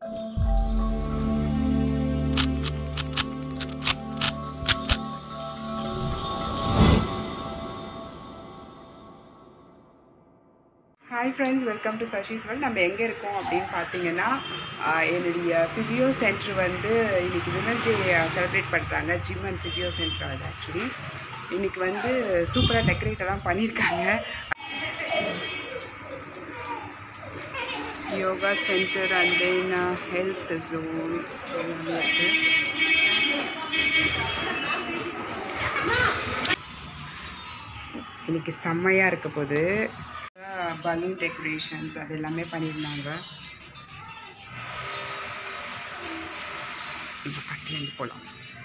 Hi friends welcome to Sashi's world நம்ம எங்கே இருக்கோம் அப்படின்னு பார்த்தீங்கன்னா ஆஹ், என்னுடைய ஃபிசியோ சென்டர் வந்து இன்னைக்கு விமன்ஸ் டே செலிப்ரேட் பண்ணுறாங்க ஜிம் அண்ட் ஃபிசியோ சென்டர் அது ஆக்சுவலி இன்னைக்கு வந்து சூப்பராக டெக்கரேட் எல்லாம் பண்ணியிருக்காங்க yoga centre and then health zone எல்லாமே இருக்குது இன்னைக்கு செம்மையாக இருக்க போது பலூன் டெக்கரேஷன்ஸ் அது எல்லாமே பண்ணியிருந்தாங்க இப்போ ஃபஸ்ட்லேருந்து போகலாம்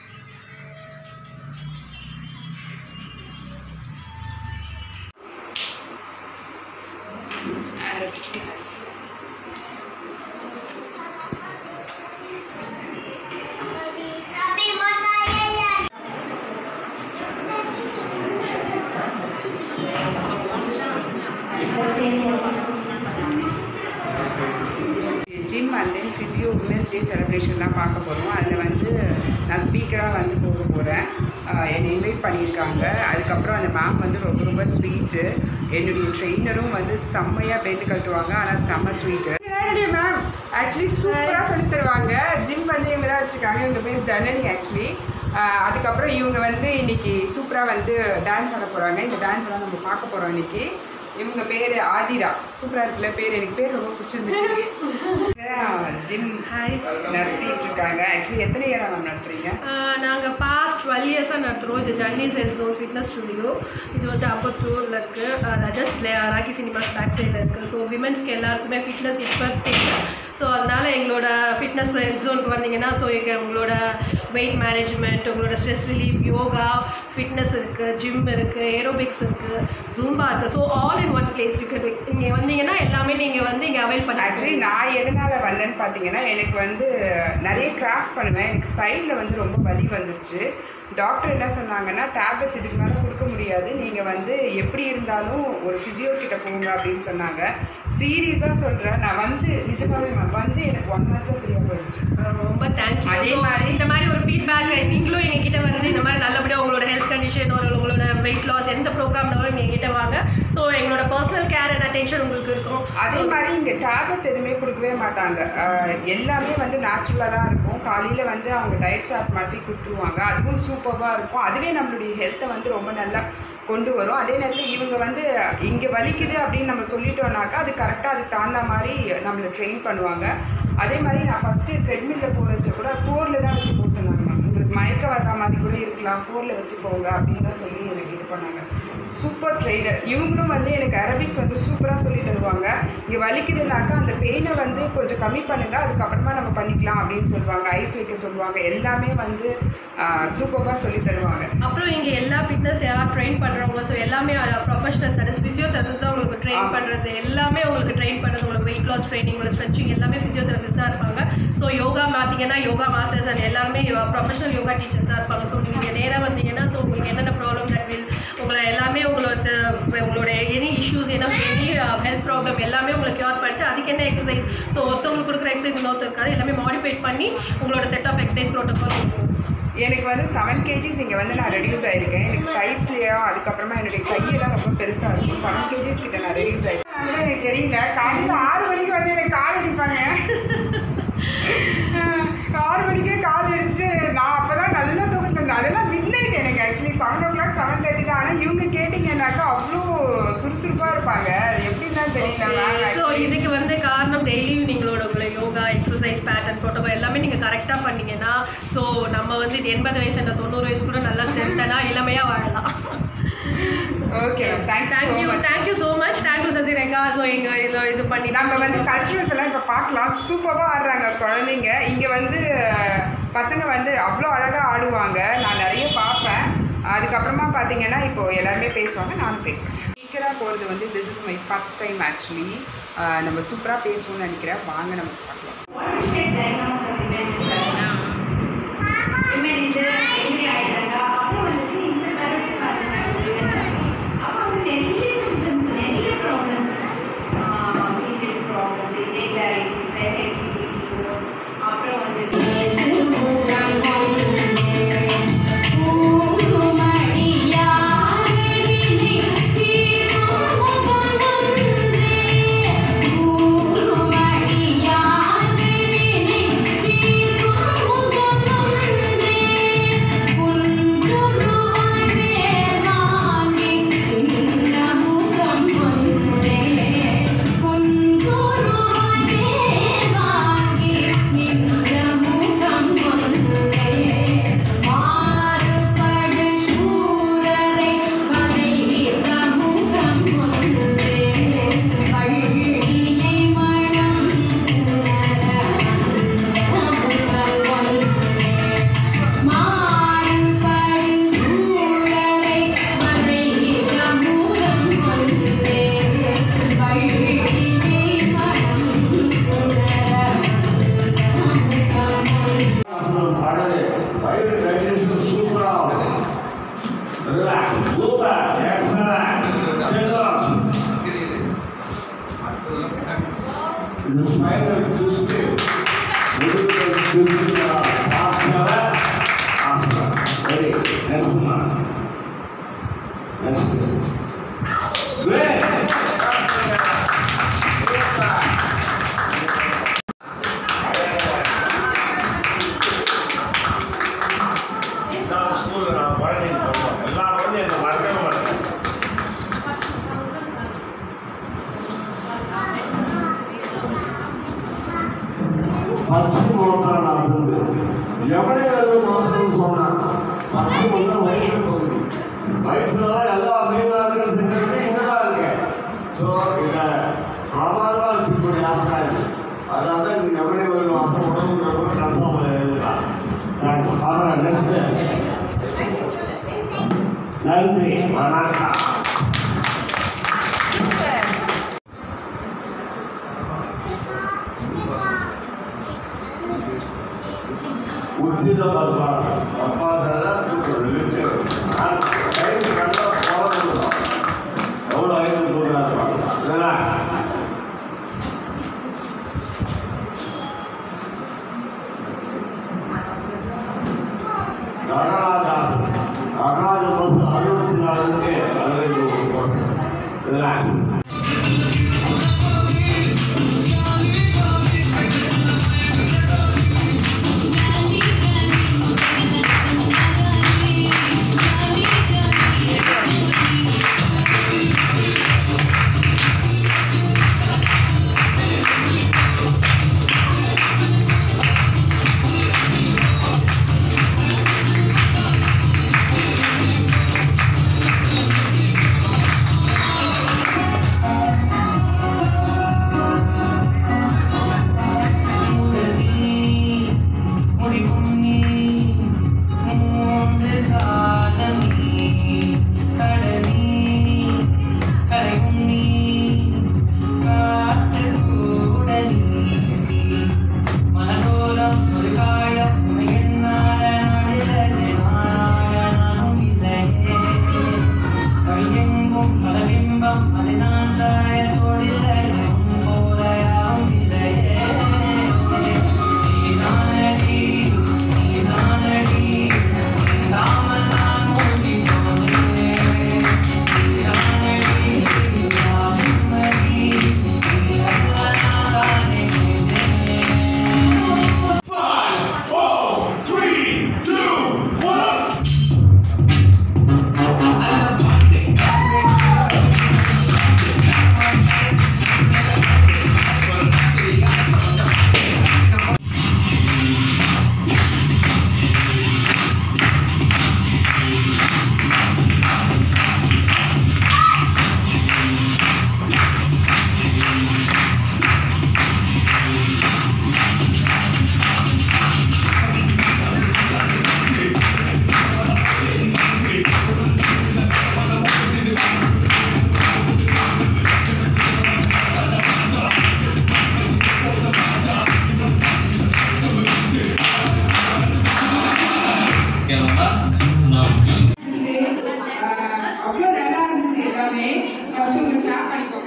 gym and then physio women's day celebration தான் பார்க்க போகிறோம் அதில் வந்து நான் ஸ்பீக்கராக வந்து போக போகிறேன் என்னை இன்வைட் பண்ணியிருக்காங்க அதுக்கப்புறம் அந்த மேம் வந்து ரொம்ப ரொம்ப ஸ்வீட்டு என்னுடைய ட்ரெயினரும் வந்து செம்மையாக பெண்டு கட்டுவாங்க ஆனால் செம்ம ஸ்வீட்டு மேம் ஆக்சுவலி சூப்பராக சொல்லி தருவாங்க ஜிம் வந்து இவங்க தான் வச்சுருக்காங்க இவங்க பேர் ஜனனி ஆக்சுவலி அதுக்கப்புறம் இவங்க வந்து இன்னைக்கு சூப்பராக வந்து டான்ஸ் ஆட போகிறாங்க இந்த டான்ஸ் எல்லாம் நம்ம பார்க்க போகிறோம் இன்னைக்கு இவங்க பேர் ஆதிரா சூப்பராக இருக்குல்ல பேர் எனக்கு பேர் ரொம்ப பிடிச்சிருந்துச்சு ஜிம் நடத்திட்டு இருக்காங்க ஆக்சுவலி எத்தனை இயரா மேம் நடத்துறீங்க நாங்கள் பாஸ்ட் டுவெல் இயர்ஸாக நடத்துகிறோம் இது ஜன்னி செல் ஜோன் ஃபிட்னஸ் ஸ்டுடியோ இது வந்து அப்பத்தூரில் இருக்குது ஜஸ்ட் ராக்கி சினிமாஸ் பேக் சைடில் இருக்குது ஸோ விமென்ஸ்க்கு எல்லாருக்குமே ஃபிட்னஸ் இப்போ தேவை ஸோ அதனால் எங்களோட ஃபிட்னஸ் ஜோனுக்கு வந்தீங்கன்னா ஸோ எங்கள் உங்களோட வெயிட் மேனேஜ்மெண்ட் உங்களோட ஸ்ட்ரெஸ் ரிலீஃப் யோகா ஃபிட்னஸ் இருக்குது ஜிம் இருக்குது ஏரோபிக்ஸ் இருக்குது ஜூம்பா இருக்குது so all in one place இருக்குது இங்கே வந்தீங்கன்னா எல்லாமே நீங்கள் வந்து இங்கே அவைல் பண்ணி ஆக்சுவலி நான் எதனால வந்தேன்னு பார்த்தீங்கன்னா எனக்கு வந்து நிறைய கிராஃப்ட் பண்ணுவேன் எனக்கு சைடில் வந்து ரொம்ப வலி வந்துருச்சு டாக்டர் என்ன சொன்னாங்கன்னா டேப்லெட்ஸ் இதுக்கு மேலே கொடுக்க முடியாது நீங்கள் வந்து எப்படி இருந்தாலும் ஒரு ஃபிசியோ கிட்ட போங்க அப்படின்னு சொன்னாங்க சீரியஸாக சொல்கிறேன் நான் வந்து நிஜமாவே மேம் வந்து எனக்கு ஒன் மந்த்ல சரியாக போயிடுச்சு ரொம்ப தேங்க்யூ அதே அதே மாதிரி- மாதிரி இந்த மாதிரி ஒரு ஃபீட்பேக் நீங்களும் எங்ககிட்ட வந்து இந்த மாதிரி நல்லபடியாக உங்களோட ஹெல்த் கண்டிஷன் ஒரு உங்களோட வெயிட் லாஸ் எந்த ப்ரோக்ராம்னாலும் நீங்கள் எங்கிட்ட வாங்க ஸோ எங்களோட பர்சனல் கேர் அண்ட் அட்டென்ஷன் உங்களுக்கு இருக்கும் அதே மாதிரி இங்கே டேப்லெட்ஸ் எதுவுமே கொடுக்கவே மாட்டாங்க ஆஹ் எல்லாமே வந்து நேச்சுரலாக தான் இருக்கும் காலையில் வந்து அவங்க டயட் சார்ட் மாதிரி கொடுத்துருவாங்க அதுவும் சூப்பராக இருக்கும் அதுவே நம்மளுடைய ஹெல்த்தை வந்து ரொம்ப நல்லா கொண்டு வரும் அதே நேரத்தில் இவங்க வந்து இங்கே வலிக்குது அப்படின்னு நம்ம சொல்லிட்டோம்னாக்கா அது கரெக்டாக அதுக்கு தகுந்த மாதிரி நம்மளை ட்ரெயின் பண்ணுவாங்க அதே மாதிரி நான் ஃபஸ்ட்டு ட்ரெட்மில்ல போகிறச்ச கூட ஃபோரில் தான் வச்சு போக சொன்னாங்க மேம் உங்களுக்கு மயக்க வர்ற மாதிரி கூட இருக்கலாம் ஃபோரில் வச்சு போங்க அப்படின்னு தான் சொல்லி எனக்கு இது பண்ணாங்க சூப்பர் ட்ரெயினர் இவங்களும் வந்து எனக்கு அரபிக்ஸ் வந்து சூப்பராக சொல்லி தருவாங்க இங்கே வலிக்குதுனாக்கா அந்த பெயினை வந்து கொஞ்சம் கம்மி பண்ணுங்க அதுக்கப்புறமா நம்ம பண்ணிக்கலாம் அப்படின்னு சொல்லுவாங்க ஐஸ் வைக்க சொல்லுவாங்க எல்லாமே வந்து சூப்பராக சொல்லி தருவாங்க அப்புறம் இங்கே எல்லா ஃபிட்னஸ் யாராவது ட்ரெயின் பண்ணுறவங்க ஸோ எல்லாமே ப்ரொஃபஷனல் தட் ஃபிசியோதெரபிஸ்ட் தான் உங்களுக்கு ட்ரெயின் ஆமா. பண்ணுறது எல்லாமே உங்களுக்கு ட்ரெயின் பண்ணுறது உங்களுக்கு வெயிட் லாஸ் ட்ரைனிங் உங்களுக்கு ஸ்ட்ரெச்சிங் எல்லாமே ஃபிசியோதெரபிஸ்ட் தான் இருப்பாங்க ஸோ யோகா பார்த்தீங்கன்னா யோகா மாஸ்டர்ஸ் அண்ட் எல்லாமே ப்ரொஃபஷனல் யோகா டீச்சர் தான் இருப்பாங்க ஸோ நீங்கள் நேராக வந்தீங்கன்னா ஸோ உங்களுக்கு என்னென்ன ப்ராப்ளம் தட் வில் உங்களை எல்லாமே உங்களோட ச- உங்களோட எனி இஷ்யூஸ் என்ன எனி ஹெல்த் ப்ராப்ளம் எல்லாமே உங்களுக்கு க்யூர் பண்ணிட்டு அதுக்கு என்ன எக்ஸசைஸ் ஸோ ஒருத்தவங்களுக்கு கொடுக்குற எக்ஸசைஸ் இன்னொருத்தர் இருக்காது எல்லாமே மாடிஃபைட் பண்ணி உங்களோட செட் ஆஃப் எக்ஸசைஸ் ப்ரோட்டோகால் எனக்கு வந்து செவன் கேஜிஸ் இங்கே வந்து நான் ரெடியூஸ் ஆயிருக்கேன் எனக்கு சைஸ்லையோ அதுக்கப்புறமா என்னுடைய கையெல்லாம் ரொம்ப பெருசாக இருக்கும் செவன் கேஜிஸ் கிட்ட நான் ரெடியூஸ் ஆயிருக்கேன் எனக்கு தெரியல காலையில் ஆறு மணிக்கு வந்து எனக்கு கால் அடிப்பாங்க ஆறு மணிக்கே கால் அடிச்சுட்டு நான் அப்போ தான் நல்லா தூக்கத்தில் இருந்தேன் அதெல்லாம் மிட் நைட் எனக்கு actually seven o'clock seven thirty தான் ஆனால் இவங்க கேட்டிங்கன்னாக்கா அவ்வளோ சுறுசுறுப்பாக இருப்பாங்க அது எப்படின்னு தான் தெரியல ஸோ ma'am. இதுக்கு வந்து காரணம் டெய்லியும் நீங்களோட உங்களை யோகா எக்ஸசைஸ் பேட்டர்ன் ப்ரோட்டோகால் எல்லாமே நீங்கள் கரெக்டாக பண்ணீங்கன்னா ஸோ நம்ம வந்து இது எண்பது வயசு இந்த தொண்ணூறு வயசு கூட நல்லா ஸ்ட்ரென்த்தனாக இளமையாக வாழலாம் okay thank you thank you much thank you so much thank you Sasirekha so எங்கள் இதில் இது பண்ணி நம்ம வந்து கல்ச்சுரல்ஸ் எல்லாம் இப்போ பார்க்கலாம் சூப்பராக ஆடுறாங்க குழந்தைங்க இங்கே வந்து அஹ், பசங்க வந்து அவ்வளோ அழகாக ஆடுவாங்க நான் நிறைய பார்ப்பேன் அதுக்கப்புறமா பார்த்தீங்கன்னா இப்போ எல்லாருமே பேசுவாங்க நானும் பேசுவேன் ஸ்பீக்கராக போகிறது வந்து this is my first time actually நம்ம சூப்பராக பேசுவோம்னு நினைக்கிறேன் வாங்க நம்ம பார்க்கலாம் problems, uh, previous problems, irregularities, heavy, Krishna, Bhaskara, Ashra. Ready? Next one. Next one. Great! நான் ஸ்கூலில் நான் குழந்தைங்க படிப்போம் எல்லா குழந்தையும் என்னை மறக்கவே மாட்டேன் பச்சை மோட்டார் இருந்து எவனே வேலை மாசம்னு சொன்னான் பச்சை மோட்டார் வயிற்று பகுதி வயிற்றுனால எல்லா மீனார்கள் திட்டமே இங்கே தான் இருக்கு ஸோ இதை பிரமாதமாக வச்சுக்கூடிய ஆசை இருக்கு அதனால தான் இது எவனே வேலை மாசம் உணவு ரொம்ப கஷ்டமாக எழுதலாம் தேங்க்ஸ் அப்புறம் நெக்ஸ்ட் நன்றி வணக்கம் உத்தித பகவான் அப்பா தான் லிட்டு கைது கண்டா போகிறோம் எவ்வளோ ஐநூறு போகிறாங்க இல்லைங்களா நடராஜா நடராஜ பஸ் அறுபத்தி நாலுக்கு அறுபது போகிறோம் இல்லைங்களா Five, four, three, two, one. அவ்வளோ நல்லா இருந்துச்சு எல்லாமே ஃபர்ஸ்ட் ஒரு கிளாப் பண்ணிக்கோங்க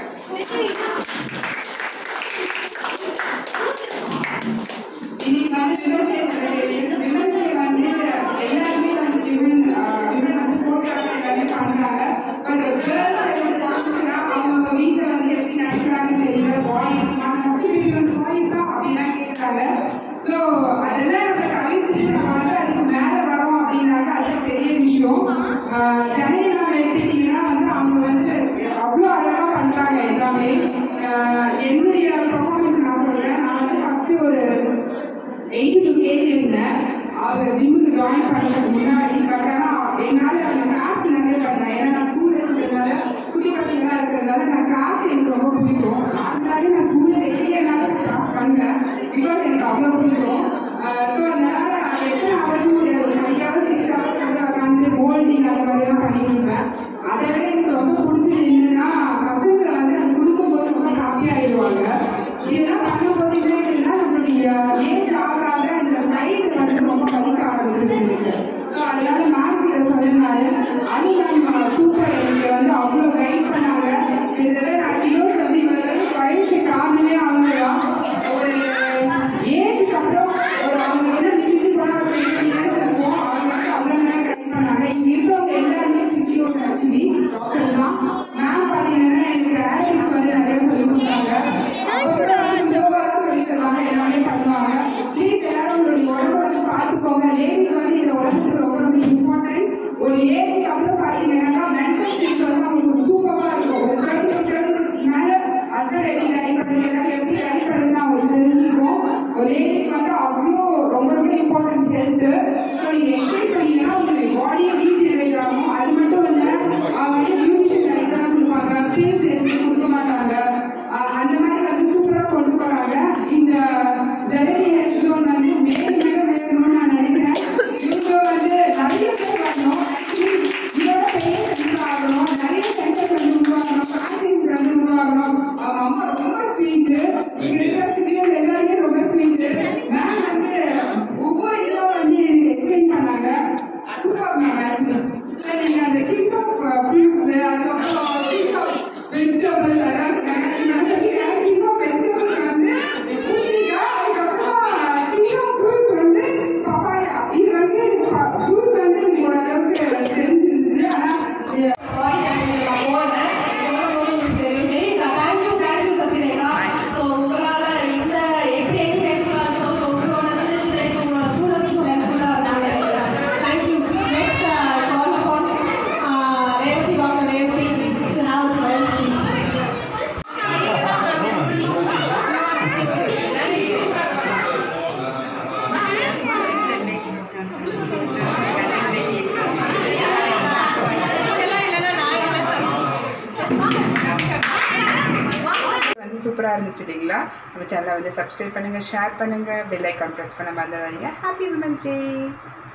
இன்னைக்கு வந்து விமர்சனம் விமர்சனம் வந்து எல்லாருமே வந்து விமன் விமன் வந்து போஸ்டர் எல்லாமே பண்றாங்க பட் கேர்ள்ஸ் வந்து பார்த்துன்னா அவங்க வீட்டில் வந்து எப்படி நடக்கிறாங்கன்னு தெரியல பாய் நான் ஃபர்ஸ்ட் வீடியோ பாய் தான் அப்படிலாம் கேட்குறாங்க ஸோ அதெல்லாம் நம்ம கடைசி நம்ம வந்து அதுக்கு மேலே வரோம் அப்படின்னாக்க அது பெரிய விஷயம் ஜனநாயகம் எடுத்துட்டீங்கன்னா வந்து அவங்க வந்து அவ்வளோ அழகாக பண்ணுறாங்க எல்லாமே ஆஹ் என்னுடைய பர்ஃபார்மன்ஸ் நான் சொல்கிறேன் நான் வந்து ஃபஸ்ட்டு ஒரு எயிட்டி டூ கேஜி இருந்தேன் அவங்க ஜிம்முக்கு ஜாயின் பண்ணுறதுக்கு முன்னாடி பட் ஆனால் என்னால் அந்த கிராஃப்ட் நிறைய பண்ணேன் ஏன்னா நான் ஸ்கூல் இருக்கிறதுனால குட்டி பசங்களாக இருக்கிறதுனால நான் கிராஃப்ட் எனக்கு ரொம்ப பிடிக்கும் அதனால நான் ஸ்கூலில் வெளியனால கிராஃப்ட் பண்ணேன் பிகாஸ் எனக்கு அவ்வளோ பிடிக்கும் ஸோ அதனால நான் எத்தனை ஹவர்ஸும் ஒரு ஃபைவ் ஹவர்ஸ் சிக்ஸ் ஹவர்ஸ் வந்து உட்காந்து மோல்டிங் அந்த மாதிரிலாம் பண்ணிட்டு இருப்பேன் அதை விட எனக்கு ரொம்ப பிடிச்சது என்னன்னா பசங்களை வந்து அது கொடுக்கும்போது ரொம்ப ஹாப்பி ஆயிடுவாங்க இதெல்லாம் பண்ணும்போது என்ன ஆயிடுதுன்னா நம்மளுடைய ஏஜ் ஆக ஆக இந்த சைடு வந்து ரொம்ப வலிக்க ஆரம்பிச்சிருக்கு எனக்கு ஸோ அதனால மார்க்கிட்ட சொன்னதுனால அது நம்ம சூப்பர் எனக்கு வந்து அவ்வளோ கைட் பண்ணாங்க இதில் நான் டிவோர்ஸ் வந்து இவ்வளோ வயசு காரணமே அவங்க தான் ஒரு ஏஜுக்கு அப்புறம் ஒரு அவங்க வந்து அவ்வளோ ரொம்ப ரொம்ப இம்பார்ட்டன்ட் ஹெல்த்து ஸோ நீங்கள் எக்ஸசைஸ் பண்ணீங்கன்னா உங்களுக்கு பாடியை ரீஜெனரேட் ஆகும் அது மட்டும் இல்லை வந்து நியூட்ரிஷன் ரைட்டாக கொடுப்பாங்க பில்ஸ் எதுவுமே கொடுக்க மாட்டாங்க அஹ் அந்த மாதிரி வந்து சூப்பராக கொண்டு போகிறாங்க இந்த ஜெனரி ஹெல்த் ஜோன் வந்து மேலும் மேலும் வேணும்னு நான் நினைக்கிறேன் இவங்க வந்து நிறைய பேர் வரணும் ஆக்சுவலி இதோட பெரிய சென்டர் ஆகணும் நிறைய சென்டர்ஸ் வந்து உருவாகணும் பிரான்சைஸ் வந்து உருவாகணும் அவங்க அம்மா ரொம்ப ஸ்வீட் இங்க இருக்கிற சிட்டியர் எல்லாருமே ரொம்ப ஸ்வீட் மேம் வந்து ஒவ்வொரு இதுவும் வந்து எனக்கு எக்ஸ்பிளைன் பண்ணாங்க சூப்பர் மேம் ஆக்சுவலி சார் நீங்க அந்த கிங் ஆஃப் ஃப்ரூட்ஸ் அதுக்கப்புறம் கிங் ஆஃப் வெஜிடபிள்ஸ் அதாவது கிங் ஆஃப் வெஜிடபிள்ஸ் வந்து பூசணிக்காய் அதுக்கப்புறம் கிங் ஆஃப் ஃப்ரூட்ஸ் வந்து பப்பாயா இது வந்து ஃப்ரூட்ஸ் வந்து எனக்கு ஓரளவுக்கு தெரிஞ்சிருச்சு ஆனா வந்து சூப்பராக இருந்துச்சு இல்லைங்களா நம்ம சேனலை வந்து சப்ஸ்கிரைப் பண்ணுங்கள் ஷேர் பண்ணுங்கள் பெல் ஐக்கான் ப்ரெஸ் பண்ண மறந்துடாதீங்க ஹாப்பி விமன்ஸ் டே